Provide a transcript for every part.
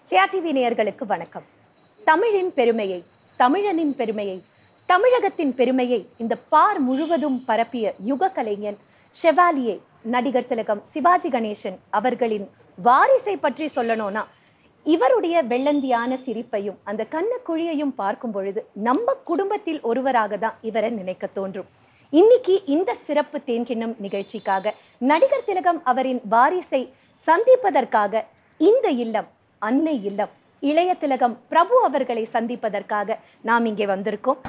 Jaya TV நேயர்களுக்கு வணக்கம் தமிழின் பெருமையை தமிழனின் பெருமையை தமிழகத்தின் பெருமையை இந்த பார் முழுவதும் பரப்பிய யுக கலைஞன் ஷெவாலியே நடிகர் திலகம் சிவாஜி கணேசன் அவர்களின் வாரிசை பற்றி சொல்லணும்னா இவருடைய வெள்ளந்தியான சிரிப்பையும் அந்த கண்ணக்குழியையும் பார்க்கும் பொழுது நம்ம குடும்பத்தில் ஒருவராக தான் இவரை நினைக்க தோன்றும் இன்னைக்கு இந்த சிறப்பு தேன்கிண்ணம் நிகழ்ச்சிக்காக நடிகர் திலகம் அவரின் வாரிசை சந்திப்பதற்காக இந்த இல்லம் அன்னை இல்லம் இளைய திலகம் பிரபு அவர்களை சந்திப்பதற்காக நாம் இங்கே வந்திருக்கோம்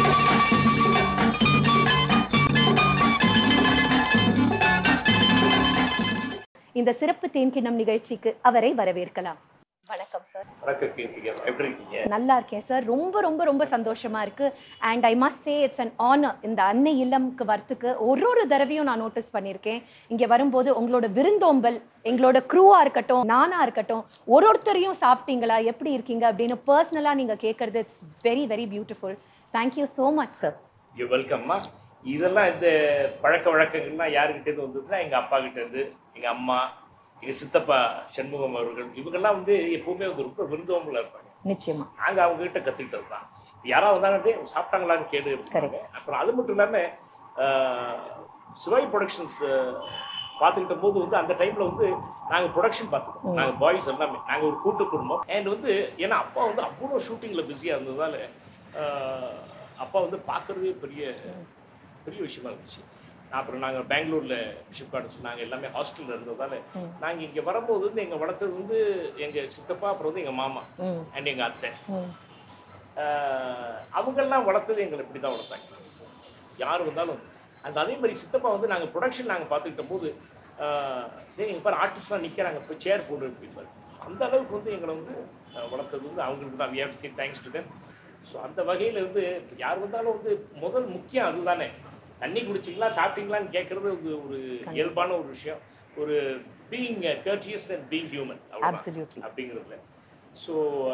இந்த சிறப்பு தேன்கிண்ணம் நிகழ்ச்சிக்கு அவரை வரவேற்கலாம் வணக்கம் சார் வணக்கம் கீர்த்திகா எப்படி இருக்கீங்க நல்லா இருக்கேன் சார் ரொம்ப ரொம்ப ரொம்ப சந்தோஷமா இருக்கு and I must say it's an honour இந்த அன்னை இல்லம்க்கு வரத்துக்கு ஒரு ஒரு தடவையும் நான் நோட்டீஸ் பண்ணியிருக்கேன் இங்க வரும்போது உங்களோட விருந்தோம்பல் எங்களோட க்ரூவா இருக்கட்டும் நானா இருக்கட்டும் ஒரு ஒருத்தரையும் சாப்பிட்டீங்களா எப்படி இருக்கீங்க அப்படின்னு பர்சனலா நீங்க கேட்கறது it's very very beautiful thank you so much sir you வெல்கம்மா இதெல்லாம் இந்த பழக்க வழக்கங்கள்லாம் யாருக்கிட்ட இருந்து வந்ததுன்னா எங்க அப்பா கிட்ட இருந்து எங்க அம்மா எங்க சித்தப்பா சண்முகம் அவர்கள் இவங்கெல்லாம் வந்து எப்பவுமே வந்து ரொம்ப விருந்தோம்பல இருப்பாங்க நிச்சயமா நாங்க அவங்க கிட்ட கத்துக்கிட்டது தான் யாராவது வந்தாங்க "டேய், சாப்பிட்டாங்களான்னு கேடு அப்படின்னாங்க அப்புறம் அது மட்டும் இல்லாம ஆஹ், சிவாய் ப்ரொடக்ஷன்ஸ் பார்த்துக்கிட்ட போது வந்து அந்த டைம்ல வந்து நாங்க ப்ரொடக்ஷன் பார்த்துக்கோம் நாங்க பாய்ஸ் எல்லாமே நாங்க ஒரு கூட்டு குடும்பம் அண்ட் வந்து ஏன்னா அப்பா வந்து அவ்வளோ ஷூட்டிங்ல பிஸியா இருந்ததால ஆஹ், அப்பா வந்து பார்க்கறதே பெரிய பெரிய விஷயமா இருந்துச்சு அப்புறம் நாங்கள் பெங்களூர்ல பிஷப் கார்டன்ஸ் நாங்கள் எல்லாமே ஹாஸ்டல்ல இருந்ததால ம். நாங்கள் இங்கே வரும்போது வந்து எங்கள் வளர்த்தது வந்து எங்கள் சித்தப்பா அப்புறம் வந்து எங்கள் மாமா ம் அண்ட் எங்கள் அத்தை ம் ஆஹ் அவங்கெல்லாம் வளர்த்தது எங்களை இப்படி தான் வளர்த்தாங்க யார் வந்தாலும் அந்த அதே மாதிரி சித்தப்பா வந்து நாங்கள் ப்ரொடக்ஷன் நாங்கள் பார்த்துக்கிட்ட போது டேய் எங்கள் பாரு ஆர்டிஸ்ட்லாம் நிற்கிறாங்க போய் சேர் போடு அப்படிம்பாரு அந்த அளவுக்கு வந்து எங்களை வந்து ஆஹ் வளர்த்தது வந்து அவங்களுக்கு தான் வியாப் சி தேங்க்ஸ் டு தெம் ஸோ அந்த வகையில் வந்து யார் வந்தாலும் வந்து முதல் முக்கியம் அதுதானே தண்ணி குடிச்சிங்களா சாப்பிட்டீங்களான்னு கேட்குறது ஒரு ஒரு இயல்பான ஒரு விஷயம் ஒரு being courteous and being human Absolutely. அப்படிங்கிறதுல ஸோ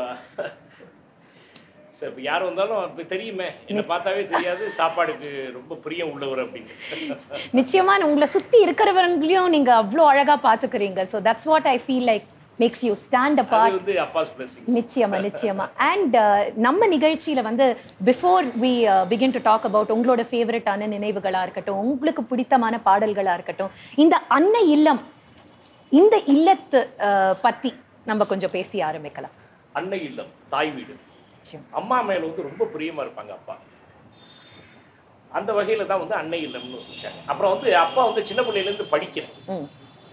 சார் இப்போ யார் வந்தாலும் இப்போ தெரியுமே என்னை பார்த்தாவே தெரியாது சாப்பாடுக்கு ரொம்ப பிரியம் உள்ளவர் அப்படின்னு நிச்சயமா உங்களை சுத்தி இருக்கிறவங்களையும் நீங்க அவ்வளோ அழகா பாத்துக்கிறீங்க so that's what I feel like makes you stand up அது வந்து அப்பாஸ் பிளஸிங் நிச்சயமா நிச்சயமா அண்ட் நம்ம நிகழ்ச்சியில வந்து before we begin to talk about உங்களோட ஃபேவரட்டான நினைவுகளா இருக்கட்டும் உங்களுக்கு பிடித்தமான பாடல்களா இருக்கட்டும் இந்த அன்னை இல்லம் இந்த இல்லத்து uh, பத்தி நம்ம கொஞ்சம் பேசி ஆரம்பிக்கலாம் அன்னை இல்லம் தாய் வீடு நிச்சயம். அம்மா மேல வந்து ரொம்ப பிரியமா இருப்பாங்க அப்பா அந்த வகையில தான் வந்து அன்னை இல்லம்னு வச்சாங்க அப்புறம் வந்து அப்பா வந்து சின்ன பிள்ளையில இருந்து படிக்கிறேன் ம்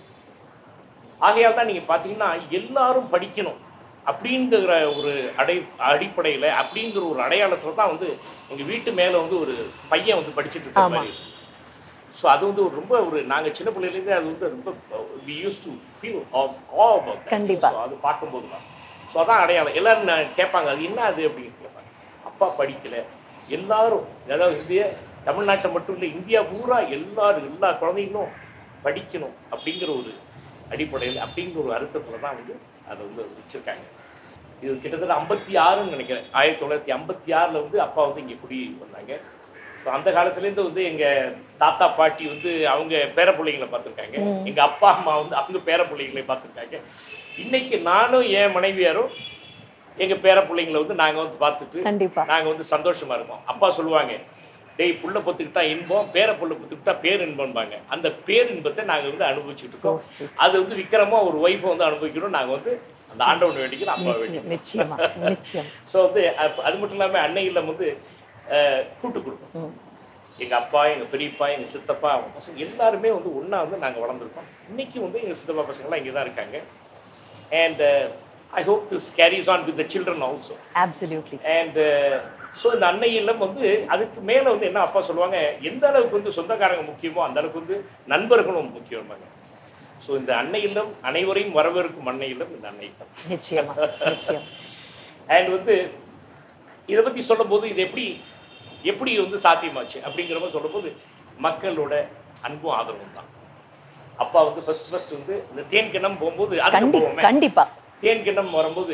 ஆகையால் தான் நீங்க பாத்தீங்கன்னா எல்லாரும் படிக்கணும் அப்படிங்கிற ஒரு அடை அடிப்படையில அப்படிங்கிற ஒரு அடையாளத்துல தான் வந்து எங்க வீட்டு மேல வந்து ஒரு பையன் வந்து படிச்சுட்டு இருக்க ஆமா. மாதிரி ஸோ அது வந்து ஒரு ரொம்ப ஒரு நாங்க சின்ன பிள்ளையிலேருந்தே அது வந்து ரொம்ப வி யூஸ் டு ஃபீல் கண்டிப்பா. அது பார்க்கும்போது தான் ஸோ அதான் அடையாளம் எல்லாரும் நான் கேட்பாங்க அது என்ன அது அப்படின்னு கேட்பாங்க அப்பா படிக்கல எல்லாரும் அதாவது இந்திய தமிழ்நாட்டில் மட்டும் இல்லை இந்தியா பூரா எல்லாரும் எல்லா குழந்தைங்களும் படிக்கணும் அப்படிங்கிற ஒரு அடிப்படையில் அப்படிங்கிற ஒரு அர்த்தத்தில் தான் வந்து அதை வந்து வச்சிருக்காங்க இது கிட்டத்தட்ட ஐம்பத்தி ஆறுன்னு நினைக்கிறேன் ஆயிரத்தி தொள்ளாயிரத்தி ஐம்பத்தி ஆறில் வந்து அப்பா வந்து இங்கே குடி வந்தாங்க ஸோ அந்த காலத்துலேருந்து வந்து எங்கள் தாத்தா பாட்டி வந்து அவங்க பேர பிள்ளைங்களை பார்த்துருக்காங்க ம். எங்கள் அப்பா அம்மா வந்து அவங்க பேர பிள்ளைங்களை பார்த்துருக்காங்க இன்னைக்கு நானும் என் மனைவியாரும் எங்கள் பேர பிள்ளைங்களை வந்து நாங்கள் வந்து பார்த்துட்டு கண்டிப்பா நாங்கள் வந்து சந்தோஷமா இருக்கோம் அப்பா சொல்லுவாங்க டேய் புள்ள பொத்துக்கிட்டா இன்பம் பேர புள்ள பொத்துக்கிட்டா பேர் இன்பம்பாங்க அந்த பேர் இன்பத்தை நாங்கள் வந்து அனுபவிச்சுட்டு So இருக்கோம் sweet. அது வந்து விக்ரமா ஒரு ஒய்ஃபை வந்து அனுபவிக்கிறோம் நாங்கள் வந்து அந்த ஆண்டவன் வேண்டிக்கிறோம் அப்பா நிச்சயம் வேண்டிக்கிறோம் நிச்சயமா நிச்சயம் ஸோ வந்து அப்ப- அது மட்டும் இல்லாமல் அன்னை இல்லம் வந்து அஹ், கூட்டு குடும்பம் ம் எங்க அப்பா எங்க பெரியப்பா எங்க சித்தப்பா அவங்க பசங்க எல்லாருமே வந்து ஒண்ணா வந்து நாங்க வளர்ந்துருக்கோம் இன்னைக்கு வந்து எங்க சித்தப்பா பசங்களாம் இங்கே தான் இருக்காங்க and I hope this carries on with the children also absolutely and so இந்த அன்னை இல்லம் வந்து அதுக்கு மேலே வந்து என்ன அப்பா சொல்லுவாங்க எந்த அளவுக்கு வந்து சொந்தக்காரங்க முக்கியமோ அந்த அளவுக்கு வந்து நண்பர்களும் முக்கியமாங்க ஸோ இந்த அன்னை இல்லம் அனைவரையும் வரவேற்கும் அன்னை இல்லம் இந்த அன்னை இல்லம் நிச்சயமா நிச்சயம் அண்ட் வந்து இதை பற்றி சொல்லும்போது இது எப்படி எப்படி வந்து சாத்தியமாச்சு அப்படிங்கிற மாதிரி சொல்லும்போது மக்களோட அன்பும் ஆதரவும் தான் அப்பா வந்து ஃபர்ஸ்ட் ஃபர்ஸ்ட் வந்து இந்த தேன் கிண்ணம் போகும்போது அதுக்கு கண்டி போவோமே கண்டிப்பா தேன் கிண்ணம் வரும்போது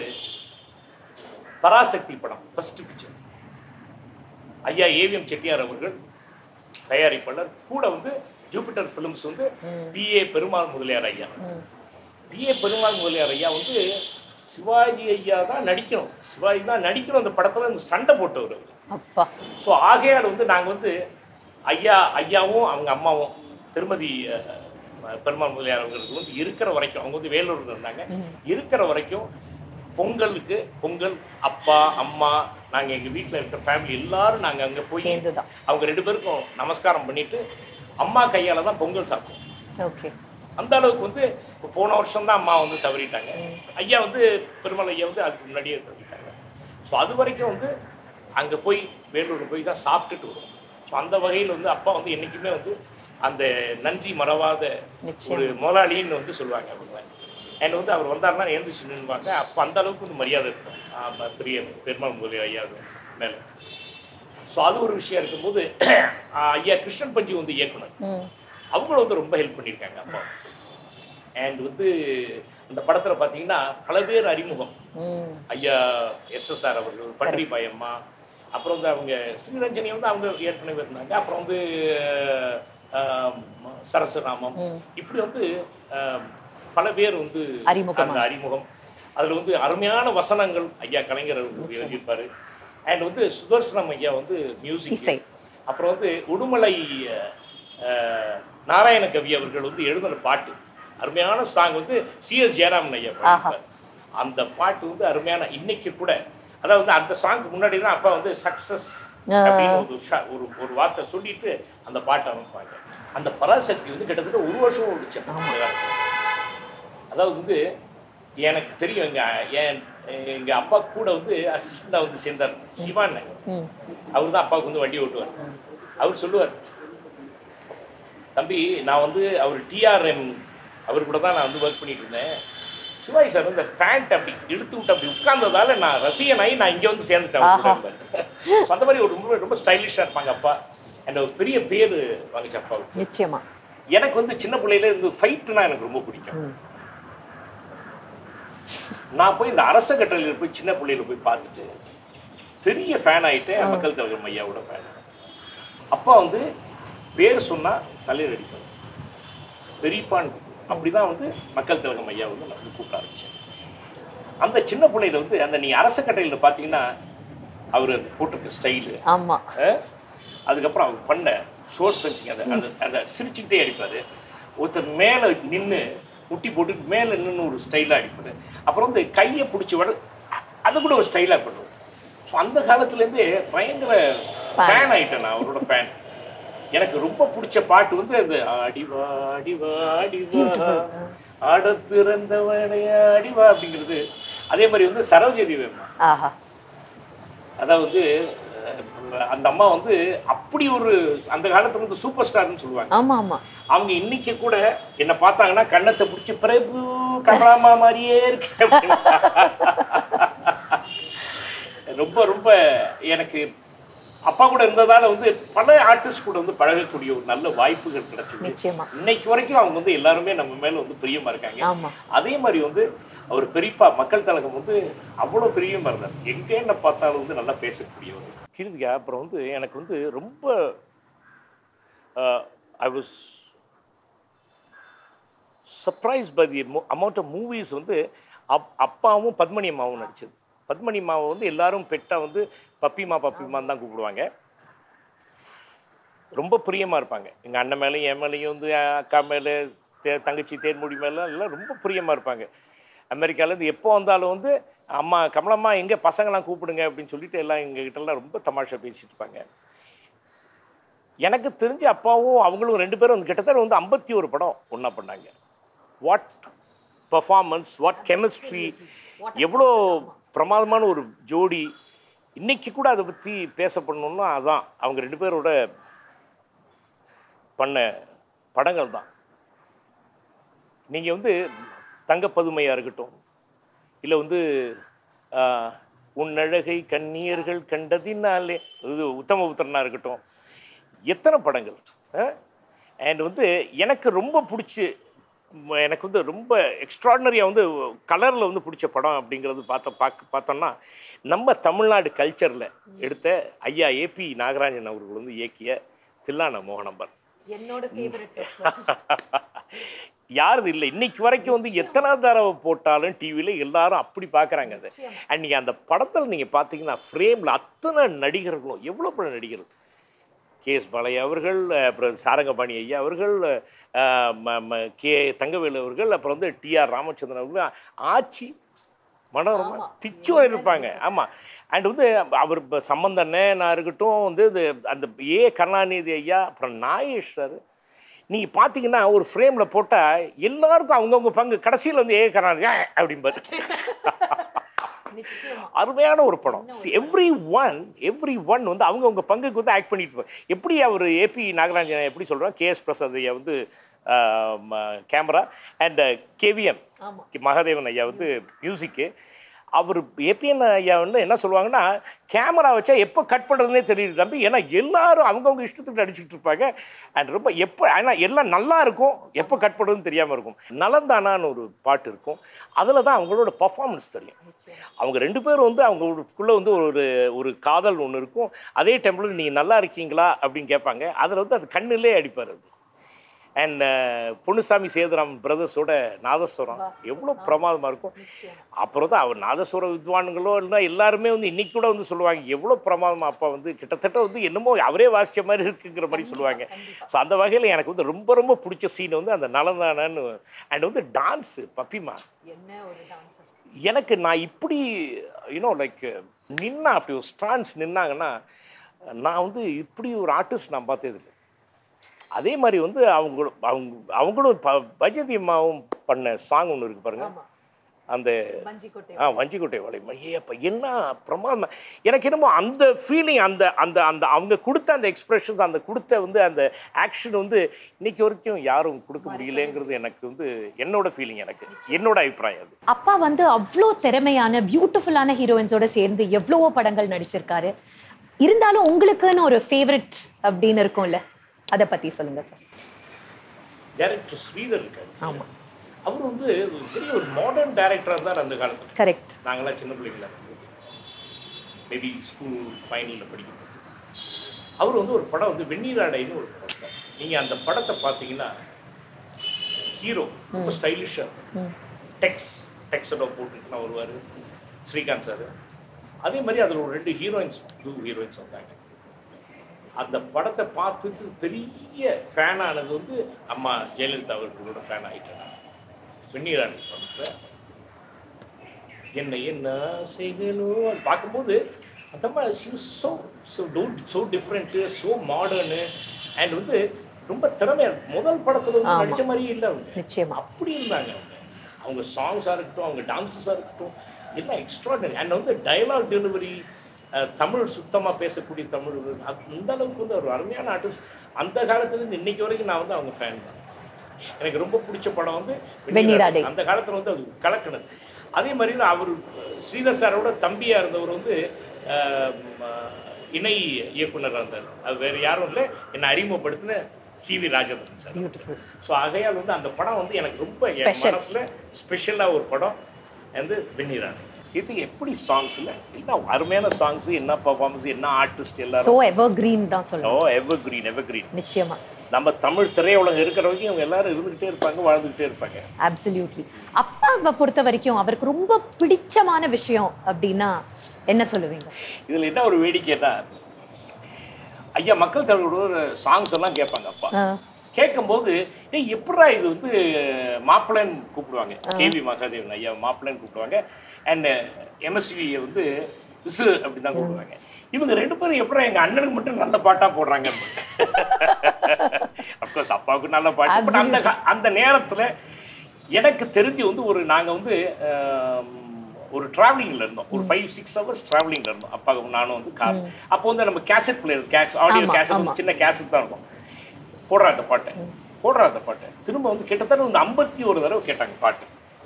பராசக்தி படம் ஃபர்ஸ்ட் பிக்சர் ஐயா ஏவிஎம் செட்டியார் அவர்கள் தயாரிப்பாளர் கூட வந்து ஜூபிட்டர் ஃபிலிம்ஸ் வந்து ம். பிஏ பெருமாள் முதலியார் ஐயா ம் பிஏ பெருமாள் முதலியார் ஐயா வந்து சிவாஜி ஐயா தான் நடிக்கணும் சிவாஜி தான் நடிக்கணும் அந்த படத்துல இந்த சண்டை போட்டவர் அவர் அப்பா ஸோ ஆகையால் வந்து நாங்கள் வந்து ஐயா ஐயாவும் அவங்க அம்மாவும் திருமதி அஹ், பெருமாள் முதலியார் அவங்களுக்கு வந்து இருக்கிற வரைக்கும் அவங்க வந்து வேலூர்ல இருந்தாங்க ம். இருக்கிற வரைக்கும் பொங்கலுக்கு பொங்கல் அப்பா அம்மா நாங்கள் எங்கள் வீட்டில் இருக்கிற ஃபேமிலி எல்லாரும் நாங்கள் அங்கே போய் சேர்ந்துதான் அவங்க ரெண்டு பேருக்கும் நமஸ்காரம் பண்ணிட்டு அம்மா கையால தான் பொங்கல் சாப்பிடுவோம் ஓகே அந்த அளவுக்கு வந்து இப்போ போன வருஷம் தான் அம்மா வந்து தவறிட்டாங்க ஐயா வந்து பெருமாள் ஐயா வந்து அதுக்கு முன்னாடியே தவறிட்டாங்க ஸோ அது வரைக்கும் வந்து அங்கே போய் வேலூர் போய் தான் சாப்பிட்டுட்டு வருவோம் ஸோ அந்த வகையில் வந்து அப்பா வந்து என்றைக்குமே வந்து அந்த நன்றி மறவாத நிச்சயம் ஒரு முதலாளின்னு வந்து சொல்லுவாங்க அவங்க அண்ட் வந்து அவர் வந்தாருன்னா எழுந்துச்சு நின்றுவாங்க அப்போ அந்த அளவுக்கு வந்து மரியாதை இருக்கும் ஆமா, பெரிய பெருமாள் முதலி ஐயா மேலே ஸோ அது ஒரு விஷயம் இருக்கும்போது ஆஹ், ஐயா கிருஷ்ணன் பஞ்சி வந்து இயக்குனர் ம் அவங்களும் வந்து ரொம்ப ஹெல்ப் பண்ணியிருக்காங்க அப்பா அண்ட் வந்து இந்த படத்தில் பார்த்தீங்கன்னா பல பேர் அறிமுகம் ம் ஐயா எஸ்எஸ்ஆர் அவர்கள் பட்ரி பாயம்மா அப்புறம் வந்து அவங்க ஸ்ரீரஞ்சனி வந்து அவங்க ஏற்கனவே இருந்தாங்க அப்புறம் வந்து ஆஹ், சரசுராமம் ம் இப்படி வந்து ஆஹ், பல பேர் வந்து அறிமுகமா. அந்த அறிமுகம் அதில் வந்து அருமையான வசனங்கள் ஐயா கலைஞர் அவர்கள் எழுதியிருப்பாரு அண்ட் வந்து சுதர்சனம் ஐயா வந்து மியூசிக் இசை. அப்புறம் வந்து உடுமலை அஹ், நாராயண கவி அவர்கள் வந்து எழுதின பாட்டு அருமையான சாங் வந்து சிஎஸ் ஜெயராமன் ஐயா பாடியிருப்பார். அந்த பாட்டு வந்து அருமையான இன்னைக்கு கூட அதாவது அந்த சாங்க்கு முன்னாடி தான் அப்பா வந்து சக்சஸ் ஆ. அப்படின்னு ஒரு ஷா- ஒரு ஒரு வார்த்தை சொல்லிட்டு அந்த பாட்டை அமைப்பாங்க அந்த பராசக்தி வந்து கிட்டத்தட்ட ஒரு வருஷம் ஓடிச்சு அந்த காலத்துல. அதாவது வந்து எனக்கு தெரியும் எங்க என் எங்க அப்பா கூட வந்து அசிஸ்டண்டா வந்து சேர்ந்தார் சிவான் ம் அவர் தான் அப்பாவுக்கு வந்து வண்டி ஓட்டுவார் அவர் சொல்லுவார் தம்பி நான் வந்து அவர் டிஆர்எம் அவர் கூட தான் நான் வந்து ஒர்க் பண்ணிட்டு இருந்தேன் சிவாஜி சார் வந்து பேண்ட் அப்படி இழுத்து விட்டு அப்படி உட்கார்ந்ததால நான் ரசிகனாகி நான் இங்கே வந்து சேர்ந்துட்டேன் அவர் கூட இருப்பாரு. So, அந்த மாதிரி ஒரு ரொம்ப ரொம்ப ஸ்டைலிஷாக இருப்பாங்க அப்பா அண்ட் ஒரு பெரிய பேர் வாங்கிச்சு அப்பாவுக்கு நிச்சயமா எனக்கு வந்து சின்ன பிள்ளையில இருந்து ஃபைட்டுனா எனக்கு ரொம்ப பிடிக்கும் ம் நான் போய் இந்த அரச கட்டளையில் போய் சின்ன பிள்ளையில போய் பார்த்துட்டு பெரிய ஃபேன் ஆயிட்டேன் மக்கள் தலைவர் ஐயாவோட ஃபேன் அப்பா வந்து பேர் சொன்னா தலையில் அடிப்பார் பெரியப்பான்னு கூப்பிடுவார். அப்படிதான் வந்து மக்கள் திலகம் ஐயா வந்து நான் வந்து கூப்பிட ஆரம்பிச்சேன் அந்த சின்ன பிள்ளையில வந்து அந்த நீ அரச கட்டையில் பார்த்தீங்கன்னா அவர் அந்த போட்டிருக்க ஸ்டைலு ஆமா அதுக்கப்புறம் அவர் பண்ண ஷோர்ட் ஃபென்சிங் அந்த அந்த அந்த சிரிச்சுக்கிட்டே அடிப்பார் ஒருத்தர் மேலே நின்று முட்டி போட்டு மேலே நின்று ஒரு ஸ்டைலாக அடிப்பார் அப்புறம் வந்து கையை பிடிச்சி விட அது கூட ஒரு ஸ்டைலாக பண்ணுவார் ஸோ அந்த காலத்துலேருந்தே பயங்கர ஃபேன் ஆயிட்டேன் நான் அவரோட ஃபேன் எனக்கு ரொம்ப பிடிச்ச பாட்டு வந்து அந்த ஆடிவா ஆடிவா ஆடிவா ஆட பிறந்தவனே ஆடிவா அப்படிங்கிறது அதே மாதிரி வந்து சரோஜதி வேமா ஆஹா அதாவது அஹ், அந்த அம்மா வந்து அப்படி ஒரு அந்த காலத்துல வந்து சூப்பர் ஸ்டார்னு சொல்லுவாங்க ஆமா ஆமா அவங்க இன்னைக்கு கூட என்ன பார்த்தாங்கன்னா கண்ணத்தை பிடிச்சி பிரபு கமலாமா மாதிரியே இருக்கு அப்படின்னு. ரொம்ப ரொம்ப எனக்கு அப்பா கூட இருந்ததால வந்து பல ஆர்டிஸ்ட் கூட வந்து பழகக்கூடிய ஒரு நல்ல வாய்ப்புகள் கிடைச்சது நிச்சயமா இன்னைக்கு வரைக்கும் அவங்க வந்து எல்லாருமே நம்ம மேல வந்து பிரியமா இருக்காங்க ஆமா அதே மாதிரி வந்து அவர் பெரியப்பா மக்கள் தலகம் வந்து அவ்வளோ பிரியமா இருந்தார் எங்கே என்ன பார்த்தாலும் வந்து நல்லா பேசக்கூடியவர் கீர்த்திகா அப்புறம் வந்து எனக்கு வந்து ரொம்ப I was surprise by the amount of movies வந்து அப் அப்பாவும் பத்மனி அம்மாவும் நடிச்சது பத்மனி அம்மாவை வந்து எல்லாரும் பெட்டாக வந்து பப்பிமா பப்பிமான்னு தான் கூப்பிடுவாங்க ரொம்ப பிரியமாக இருப்பாங்க எங்கள் அண்ணன் மேலேயும் என் மேலேயும் வந்து அஹ், அக்கா மேலே தே தங்கச்சி தேன்மொழி மேலே எல்லாம் ரொம்ப பிரியமாக இருப்பாங்க அமெரிக்காலேருந்து எப்போ வந்தாலும் வந்து அம்மா கமலம்மா எங்கே பசங்களாம் கூப்பிடுங்க அப்படின்னு சொல்லிட்டு எல்லாம் எங்ககிட்டலாம் ரொம்ப தமாஷா பேசிட்டு இருப்பாங்க எனக்கு தெரிஞ்ச அப்பாவும் அவங்களும் ரெண்டு பேரும் வந்து கிட்டத்தட்ட வந்து ஐம்பத்தி ஒரு படம் ஒன்றா பண்ணாங்க வாட் பர்ஃபார்மன்ஸ் வாட் கெமிஸ்ட்ரி எவ்வளோ பிரமாதமான ஒரு ஜோடி இன்னைக்கு கூட அதை பற்றி பேசப்படணும்னா அதான் அவங்க ரெண்டு பேரோட பண்ண படங்கள் தான் நீங்கள் வந்து தங்கப்பதுமையாக இருக்கட்டும் இல்லை வந்து ஆஹ், உன் அழகை கண்ணீர்கள் கண்டதினாலே இது உத்தமபுத்திரனாக இருக்கட்டும் எத்தனை படங்கள் அண்ட் வந்து எனக்கு ரொம்ப பிடிச்சி ம- எனக்கு வந்து ரொம்ப எக்ஸ்ட்ராடினரியாக வந்து கலரில் வந்து பிடிச்ச படம் அப்படிங்கிறது பார்த்த பார்க்க பார்த்தோம்னா நம்ம தமிழ்நாடு கல்ச்சரில் எடுத்த ஐயா ஏபி நாகராஜன் அவர்கள் வந்து இயக்கிய தில்லான மோகனம்பர் என்னோட ஃபேவரட் யாரும் இல்லை இன்னைக்கு வரைக்கும் வந்து எத்தனை தடவை போட்டாலும் டிவியில் எல்லாரும் அப்படி பார்க்குறாங்க அதை நிச்சயமா. அண்ட் நீங்கள் அந்த படத்தில் நீங்கள் பார்த்தீங்கன்னா ஃப்ரேமில் அத்தனை நடிகர்களும் எவ்வளோ பல நடிகர்கள் கே எஸ் பாலையா அவர்கள் அப்புறம் சாரங்கபாணி ஐயா அவர்கள் அஹ், ம- ம- கே தங்கவேலு அவர்கள் அப்புறம் வந்து டிஆர் ராமச்சந்திரன் அவர்கள் ஆச்சி மனோரமா ஆமா. பிச்சும் இருப்பாங்க ஆமாம் அண்ட் வந்து அவர் இப்போ சம்பந்தண்ணா இருக்கட்டும் வந்து இது அந்த ஏ கருணாநிதி ஐயா அப்புறம் நாகேஷ் சார் நீங்கள் பார்த்தீங்கன்னா ஒரு ஃப்ரேமில் போட்டால் எல்லாருக்கும் அவங்கவுங்க பங்கு கடைசியில் வந்து ஏ கருணாநிதி "ஆ" அப்படிம்பாரு நிச்சயமா அருமையான ஒரு படம் எவ்ரி ஒன் எவ்ரி ஒன் வந்து அவங்கவுங்க பங்குக்கு வந்து ஆக்ட் பண்ணிட்டு இருப்பாங்க. எப்படி அவர் ஏபி நாகராஜன் எப்படி சொல்கிறோம் கேஎஸ் பிரசாத் ஐயா வந்து கேமரா அண்ட் கேவிஎம் ஆமா மகாதேவன் ஐயா வந்து மியூசிக்கு அவர் ஏபிஎன் ஐயா வந்து என்ன சொல்லுவாங்கன்னா கேமரா வச்சா எப்போ கட் பண்ணுறதுனே தெரியுது தம்பி ஏன்னா எல்லாரும் அவங்கவுங்க இஷ்டத்துக்கு நடிச்சுட்டு இருப்பாங்க அண்ட் ரொம்ப எப்போ ஆனால் எல்லாம் நல்லா இருக்கும் எப்போ கட் பண்ணுறதுன்னு தெரியாமல் இருக்கும் நலந்தானான்னு ஒரு பாட்டு இருக்கும் அதில் தான் அவங்களோட பர்ஃபார்மன்ஸ் தெரியும் அவங்க ரெண்டு பேரும் வந்து அவங்களுக்குள்ளே வந்து ஒரு ஒரு காதல் ஒன்று இருக்கும் அதே டைமில் நீங்கள் நல்லா இருக்கீங்களா அப்படின்னு கேட்பாங்க அதில் வந்து அது கண்ணிலே அடிப்பார் அது அண்ட் பொன்னுசாமி சேதுராம் பிரதர்ஸோட நாதஸ்வரம் எவ்வளோ பிரமாதமாக இருக்கும் நிச்சயமா அப்புறம் தான் அவர் நாதஸ்வர வித்வான்களோ இல்லைன்னா எல்லாருமே வந்து இன்னைக்கு கூட வந்து சொல்லுவாங்க எவ்வளோ பிரமாதமாக அப்பா வந்து கிட்டத்தட்ட வந்து என்னமோ அவரே வாசிச்ச மாதிரி இருக்குங்கிற மாதிரி சொல்லுவாங்க கண்டிப்பா. ஸோ அந்த வகையில் எனக்கு வந்து ரொம்ப ரொம்ப பிடிச்ச சீன் வந்து அந்த நலந்தானன்னு அண்ட் வந்து டான்ஸு பப்பிமா என்ன ஒரு டான்சர் எனக்கு நான் இப்படி யூனோ லைக் நின்னா அப்படி ஒரு ஸ்டான்ஸ் நின்னாங்கன்னா நான் வந்து இப்படி ஒரு ஆர்டிஸ்ட் நான் பார்த்தது இல்லை அதே மாதிரி வந்து அவங்க அவங்க அவங்களும் ப பஜதி அம்மாவும் பண்ண சாங் ஒன்று இருக்கு பாருங்க ஆமா அந்த மஞ்சிக்கோட்டை ஆ வஞ்சிக்கோட்டை வளையம் ஏப்பா என்ன பிரமாதம் எனக்கு என்னமோ அந்த ஃபீலிங் அந்த அந்த அந்த அவங்க கொடுத்த அந்த எக்ஸ்பிரஷன்ஸ் அந்த கொடுத்த வந்து அந்த ஆக்ஷன் வந்து இன்னைக்கு வரைக்கும் யாரும் கொடுக்க முடியலங்கிறது எனக்கு வந்து என்னோட ஃபீலிங் எனக்கு என்னோட அபிப்பிராயம் அது அப்பா வந்து அவ்வளோ திறமையான பியூட்டிஃபுல்லான ஹீரோயின்ஸோட சேர்ந்து எவ்வளவோ படங்கள் நடிச்சிருக்காரு இருந்தாலும் உங்களுக்குன்னு ஒரு ஃபேவரட் அப்படின்னு இருக்கும்ல அதை பத்தி சொல்லுங்க சார் டைரக்டர் ஸ்ரீதர் இருக்காரு ஆமா அவர் வந்து ஒரு பெரிய ஒரு மாடர்ன் டைரக்டராக இருந்தார் அந்த காலத்தில் கரெக்ட் நாங்களாம் சின்ன பிள்ளைங்களா மேபி ஸ்கூல் ஃபைனலில் படிக்கும்போது அவர் வந்து ஒரு படம் வந்து வெந்நீராடைன்னு ஒரு படம் எடுத்தார். நீங்க அந்த படத்தை பார்த்தீங்கன்னா ஹீரோ ரொம்ப ஸ்டைலிஷாக ம் டெக்ஸ் டெக்ஸோட போட்டுட்டுலாம் வருவார் ஸ்ரீகாந்த் சார் அதே மாதிரி அதில் ஒரு ரெண்டு ஹீரோயின்ஸ் டூ ஹீரோயின்ஸ் வந்தாங்க அந்த படத்தை பார்த்துட்டு பெரிய ஃபேன் ஆனது வந்து அம்மா ஜெயலலிதா அவர்களோட ஃபேன் ஆகிட்டேன் நான். வெந்நீராணி படத்தில் என்ன என்ன செய்யணும் அது பார்க்கும்போது அந்த மாதிரி so so don't so different so modern and வந்து ரொம்ப திறமையா முதல் படத்தில் வந்து ஆமா. நடிச்ச மாதிரியே இல்லை அவங்க நிச்சயமா அப்படி இருந்தாங்க அவங்க அவங்க சாங்ஸாக இருக்கட்டும் அவங்க டான்ஸஸாக இருக்கட்டும் எல்லாம் எக்ஸ்ட்ராடனரி அண்ட் வந்து டயலாக் டெலிவரி தமிழ் சுத்தமாக பேசக்கூடிய தமிழ் வந்து அது இந்த அளவுக்கு வந்து ஒரு அருமையான ஆர்டிஸ்ட் அந்த காலத்துலேருந்து இன்னைக்கு வரைக்கும் நான் வந்து அவங்க ஃபேன் தான் எனக்கு ரொம்ப பிடிச்ச படம் வந்து வெண்ணிராடை. அந்த காலத்தில் வந்து அது கலக்கினது அதே மாதிரி தான் அவர் ஸ்ரீதர் சாரோட தம்பியாக இருந்தவர் வந்து அஹ், ம- இணை இயக்குனராக இருந்தார் அது வேறு யாரும் இல்லை என்னை அறிமுகப்படுத்தின C V Rajendran sir beautiful so ஆகையால் வந்து அந்த படம் வந்து எனக்கு ரொம்ப என் Special. மனசில் ஸ்பெஷலாக ஒரு படம் வந்து வெந்நீராணி இது எப்படி சாங்ஸில் என்ன அருமையான சாங்ஸ் என்ன பர்ஃபார்மன்ஸ் என்ன ஆர்டிஸ்ட் ஸோ எல்லாரும் எவர் கிரீன் தான் ஓ சொல்லுவோம் எவர் கிரீன் எவர் கிரீன் நிச்சயமா நம்ம தமிழ் திரையுலகம் இருக்கிற வரைக்கும் இவங்க எல்லாரும் இருந்துகிட்டே இருப்பாங்க வாழ்ந்துகிட்டே இருப்பாங்க அப்சல்யூட்லி அப்பாவை பொறுத்த வரைக்கும் அவருக்கு ரொம்ப பிடிச்சமான விஷயம் அப்படின்னா என்ன சொல்லுவீங்க இதில் என்ன ஒரு வேடிக்கைன்னா ஐயா மக்கள் தலைவரோட சாங்ஸ் எல்லாம் கேட்பாங்க அப்பா ஆ, கேட்கும்போது ஏய் எப்படா இது வந்து மாப்பிள்ளைன்னு கூப்பிடுவாங்க கேவி மகாதேவன் ஐயா மாப்பிள்ளைன்னு கூப்பிடுவாங்க அண்ட் எம்எஸ்வியை வந்து விசு அப்படி தான் கூப்பிடுவாங்க இவங்க ரெண்டு பேரும் எப்படா எங்கள் அண்ணனுக்கு மட்டும் நல்ல பாட்டாக போடுறாங்க அஃப்கோர்ஸ் அப்பாவுக்கு நல்ல பாட்டு பட் அந்த கா- அந்த நேரத்தில் எனக்கு தெரிஞ்சு வந்து ஒரு நாங்கள் வந்து ஆம், ஒரு டிராவலிங்கில் இருந்தோம் ஒரு ஃபைவ் சிக்ஸ் ஹவர்ஸ் டிராவலிங்கில் இருந்தோம் அப்பாவும் நானும் வந்து கார் அப்போ வந்து நம்ம கேசட் பிளேயர் கேஸ் ஆடியோ ஆமா, கேசட் ஆமா. சின்ன கேசட் தான் இருக்கும் போடுறா அந்த பாட்டை போடுறா அந்த பாட்டை திரும்ப வந்து கிட்டத்தட்ட வந்து ஐம்பத்தி ஒரு தடவை கேட்டாங்க பாட்டு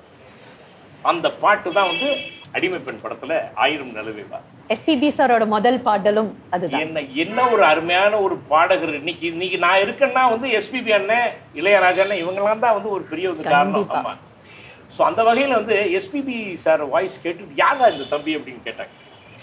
அந்த பாட்டு தான் வந்து அடிமை பெண் படத்துல ஆயிரம் நிலவேவா எஸ்பிபி சாரோட முதல் பாடலும் அதுதான் என்ன என்ன ஒரு அருமையான ஒரு பாடகர் இன்னைக்கு இன்னைக்கு நான் இருக்கேன்னா வந்து எஸ்பிபி அண்ணன் இளையராஜா அண்ணன் இவங்கெல்லாம் தான் வந்து ஒரு பெரிய ஒரு காரணம் கண்டிப்பா. ஆமா ஸோ அந்த வகையில் வந்து எஸ்பிபி சார் வாய்ஸ் கேட்டு யாரா இந்த தம்பி அப்படின்னு கேட்டாங்க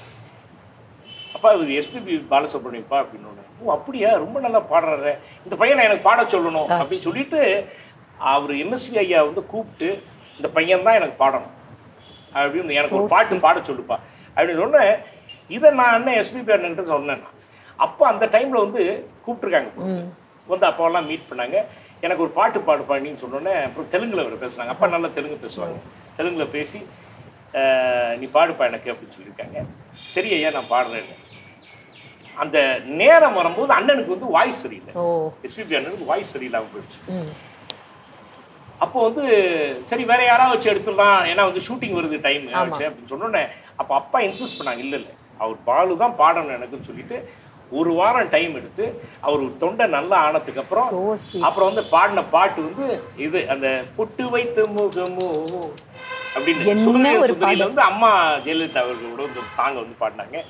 அப்பா இது எஸ்பிபி பாலசுப்ரமணியப்பா அப்படின்னு ஒன்று ஓ அப்படியா ரொம்ப நல்லா பாடுறாரு இந்த பையனை எனக்கு பாட சொல்லணும் அப்படின்னு சொல்லிட்டு அவர் எம்எஸ்வி ஐயா வந்து கூப்பிட்டு இந்த பையன் தான் எனக்கு பாடணும் அப்படின்னு எனக்கு ஒரு So பாட்டு sweet. பாட சொல்லுப்பா அப்படின்னு சொன்னேன் இதை நான் அண்ணன் எஸ்பிபி அண்ணன்ட்டு சொன்னேன் நான். அப்போ அந்த டைமில் வந்து கூப்பிட்ருக்காங்க வந்து அப்போல்லாம் மீட் பண்ணாங்க எனக்கு ஒரு பாட்டு பாடு பாடின்னு சொன்னோன்னே அப்புறம் தெலுங்குல அவர் பேசுனாங்க அப்பா நல்லா தெலுங்கு பேசுவாங்க தெலுங்குல பேசி "அஹ், நீ பாடுப்பா எனக்கு அப்படின்னு சொல்லியிருக்காங்க சரி ஐயா நான் பாடுறேன்னு அந்த நேரம் வரும்போது அண்ணனுக்கு வந்து வாய்ஸ் சரியில்லை ஓ எஸ்பிபி அண்ணனுக்கு வாய்ஸ் சரியில்லாமல் போயிடுச்சு ம் அப்போ வந்து சரி வேற யாராவது வச்சு எடுத்துடலாம் ஏன்னா வந்து ஷூட்டிங் வருது டைம் ஆச்சு அப்படின்னு சொன்னோன்னே அப்போ அப்பா இன்சிஸ்ட் பண்ணாங்க இல்லை இல்லை அவர் பாலு தான் பாடணும் எனக்குன்னு சொல்லிட்டு ஒரு வாரம் டைம் எடுத்து அவர் தொண்டை நல்லா ஆனதுக்கு அப்புறம் So sweet. அப்புறம் வந்து பாடின பாட்டு வந்து இது அந்த புட்டு வைத்த முகமோ அப்படின்னு என்ன சுந்தரி ஒரு சுந்தரியில வந்து அம்மா ஜெயலலிதா அவர்களோட இந்த சாங்கை வந்து பாடினாங்க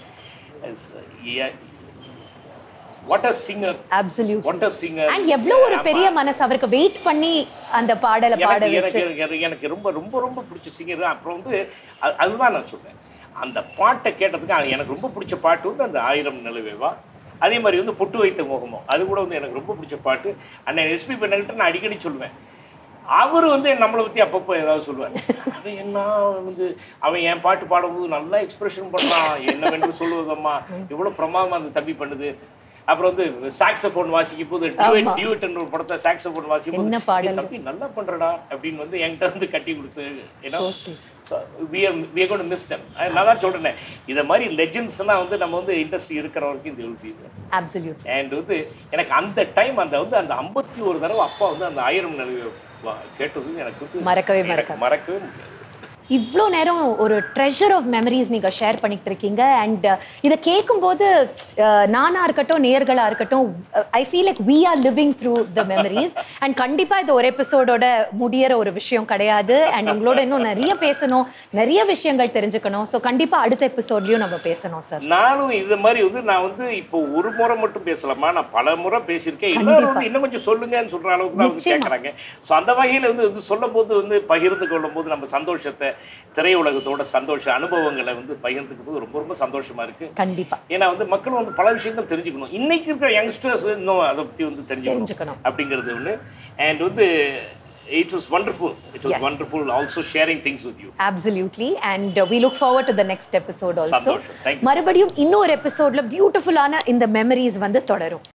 what a singer absolute what a singer and எவ்வளவு ஒரு பெரிய மனசு அவருக்கு வெயிட் பண்ணி அந்த பாடலை பாட எனக்கு வச்சு எனக்கு எனக்கு- எனக்கு ரொம்ப ரொம்ப ரொம்ப பிடிச்ச சிங்கர் அப்புறம் வந்து அது- அதுதான் நான் சொல்றேன் அந்த பாட்டை கேட்டதுக்கு அது எனக்கு ரொம்ப பிடிச்ச பாட்டு வந்து அந்த ஆயிரம் நிலவேவா அதே மாதிரி வந்து பொட்டு வைத்த முகமோ அது கூட வந்து எனக்கு ரொம்ப பிடிச்ச பாட்டு அண்ணன் எஸ்பி பண்ணகிட்ட நான் அடிக்கடி சொல்லுவேன் அவர் வந்து நம்மளை பற்றி அப்பப்போ ஏதாவது சொல்லுவார் அவன் என்ன வந்து அவன் என் பாட்டு பாடும்போது நல்லா எக்ஸ்பிரஷன் பண்ணான் என்னவென்று சொல்லுவதம்மா இவ்வளோ பிரமாதமாக அந்த தம்பி பண்ணுது அப்புறம் வந்து சாக்ஸபோன் வாசிக்கும் போது டியூட் டியூட்ன்ற ஒரு படத்தை சாக்ஸபோன் வாசிக்கும் என்ன போது பாடல்? "ஏய் தம்பி நல்லா பண்றடா அப்படின்னு வந்து என்கிட்ட வந்து கட்டி கொடுத்து ஏன்னா So sweet. We gonna miss them நான் தான் சொல்றேனே இதை மாதிரி லெஜெண்ட்ஸ்லாம் வந்து நம்ம வந்து இண்டஸ்ட்ரி இருக்கிற வரைக்கும் இது எழுதி அப்சல்யூட் அண்ட் வந்து எனக்கு அந்த டைம் அந்த வந்து அந்த ஐம்பத்தி ஒரு தடவை அப்பா வந்து அந்த ஆயிரம் நிலவு வா- கேட்டது எனக்கு வந்து மறக்கவே எனக்கு மறக்காது. மறக்கவே முடியாது இவ்வளோ நேரம் ஒரு ட்ரெஷர் ஆஃப் மெமரிஸ் நீங்கள் ஷேர் பண்ணிட்டு இருக்கீங்க அண்ட் இதை கேட்கும்போது அஹ், நானா இருக்கட்டும் நேர்களா இருக்கட்டும் I feel like we are living through the memories and கண்டிப்பாக இது ஒரு எபிசோடோட முடியற ஒரு விஷயம் கிடையாது அண்ட் உங்களோட இன்னும் நிறைய பேசணும் நிறைய விஷயங்கள் தெரிஞ்சுக்கணும் ஸோ கண்டிப்பாக அடுத்த எபிசோட்லயும் நம்ம பேசணும் சார் நானும் இது மாதிரி வந்து நான் வந்து இப்போ ஒரு முறை மட்டும் பேசலாமா நான் பல முறை பேசியிருக்கேன் எல்லாரும் வந்து இன்னும் கொஞ்சம் சொல்லுங்கன்னு சொல்ற அளவுக்கு தான் வந்து நிச்சயமா. கேட்குறாங்க ஸோ அந்த வகையில் வந்து இது சொல்லும் போது வந்து பகிர்ந்து கொள்ளும் போது நம்ம சந்தோஷத்தை திரையுலகத்தோட சந்தோஷ அனுபவங்களை வந்து பகிர்ந்துக்கும் போது ரொம்ப ரொம்ப சந்தோஷமா இருக்கு கண்டிப்பா ஏன்னா வந்து மக்கள் வந்து பல விஷயங்கள் தெரிஞ்சுக்கணும் இன்னைக்கு இருக்கிற யங்ஸ்டர்ஸ் இன்னும் அதை பற்றி வந்து தெரிஞ்சுக்கணும் தெரிஞ்சுக்கணும். அப்படிங்கிறது ஒன்று அண்ட் வந்து it was wonderful it was Yes. Wonderful also sharing things with you absolutely and uh, we look forward to the next episode also சந்தோஷம். Thank you so மறுபடியும் இன்னொரு எபிசோட்ல பியூட்டிஃபுல்லான இந்த மெமரிஸ் வந்து தொடரும்